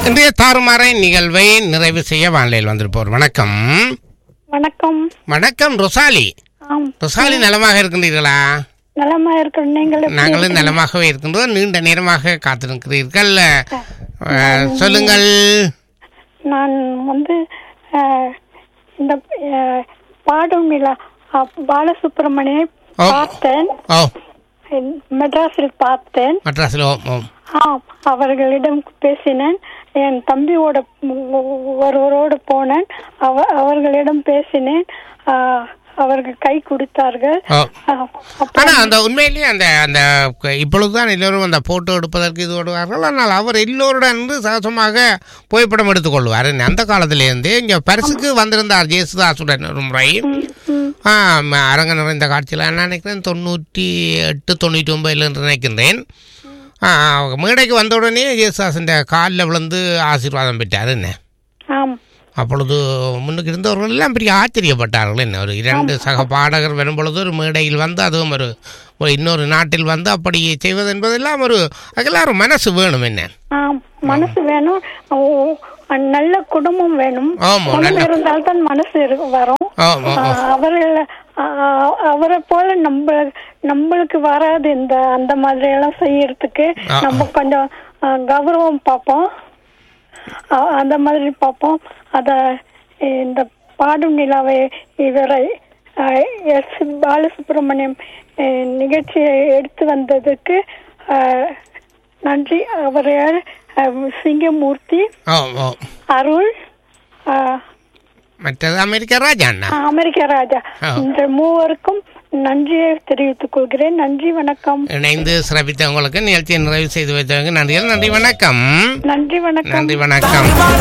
இன்றைய தாறுமாறை நிகழ்வை நிறைவு செய்ய வானிலையில் வந்திருப்போர் வணக்கம் வணக்கம் வணக்கம் ரொசாலி ஆம் ரொசாலி நலமாக இருக்கின்றீர்களா நலமா இருக்கிறோம் நீங்கள் எப்படி நாங்களும் இருக்கீங்க? நலமாகவே இருக்கின்றோம் நீண்ட நேரமாக காத்திருக்கிறீர்கள் அஹ், சொல்லுங்கள் நான் வந்து அஹ், இந்த அஹ், பாடும் நிலா அஹ், பாலசுப்ரமணியை ஓ. பார்த்தேன் ஓ மெட்ராஸில் பார்த்தேன் மட்ராஸில் ஓ ஓ ஆம் அவர்களிடம் பேசினேன் என் தம்பியோட ஒருவரோடு போனேன் அவ அவர்களிடம் பேசினேன் அஹ், அவர்கள் கை கொடுத்தார்கள் ஓ அஹ், அப்புறம் ஆனா அந்த உண்மையிலேயே அந்த அந்த இப்பொழுதுதான் எல்லோரும் அந்த போட்டோ எடுப்பதற்கு இது விடுவார்கள் ஆனால் அவர் எல்லோருடன் இருந்து சகஜமாக புகைப்படம் எடுத்துக்கொள்வார் அந்த காலத்திலேருந்தே இங்கே பரிசுக்கு வந்திருந்தார் ஜேசுதாசுடன் ஒரு முறை ம், ம், ஆ, ம- அரங்க நிறைந்த காட்சியில் நான் நினைக்கிறேன் தொண்ணூற்றி எட்டு தொண்ணூற்றி ஒன்பதுல என்று நினைக்கின்றேன் ஆ, மேடைக்கு வந்த உடனே ஜேசுதாசன் காலில் விழுந்து ஆசீர்வாதம் பெற்றார் என்ன ஆம் அப்பொழுது முன்னுக்கு இருந்தவர்கள் எல்லாம் பெரிய ஆச்சரியப்பட்டார்கள் என்ன ஒரு இரண்டு சக பாடகர் வரும் பொழுது ஒரு மேடையில் வந்து அதுவும் ஒரு ஒரு இன்னொரு நாட்டில் வந்து அப்படி செய்வது என்பதெல்லாம் ஒரு அதுக்கெல்லாம் ஒரு மனசு வேணும் என்ன ஆம் மனசு வேணும் ஓ, நல்ல குடும்பம் வேணும் ஆமா, குடும்பம் நல்ல- இருந்தால்தான் மனசு இரு- வரும் ஆமா, ஆமா. ஆ, அவர்கள் ஆ, அவரை போல நம்ம நம்மளுக்கு வராது இந்த அந்த மாதிரி எல்லாம் செய்யறதுக்கு ஆ, நம்ம கொஞ்சம் ஆ, கௌரவம் பார்ப்போம் ஆ, அந்த மாதிரி பார்ப்போம் அத இந்த பாடும் நிலாவை இவரை ஆ, எஸ் பாலசுப்ரமணியம் ஆ, நிகழ்ச்சியை எடுத்து வந்ததுக்கு ஆ, நன்றி அவர் யார் ஆ, சிங்கமூர்த்தி ஓ ஓ அருள் ஆ, மற்றது அமெரிக்கா ராஜா அண்ணா அமெரிக்க ராஜா ஆ. இந்த மூவருக்கும் நன்றியை தெரிவித்துக் கொள்கிறேன் நன்றி வணக்கம் இணைந்து சிறப்பித்த உங்களுக்கு நிகழ்ச்சியை நிறைவு செய்து வைத்தவங்க நன்றிகள் நன்றி வணக்கம் நன்றி வணக்கம் நன்றி வணக்கம்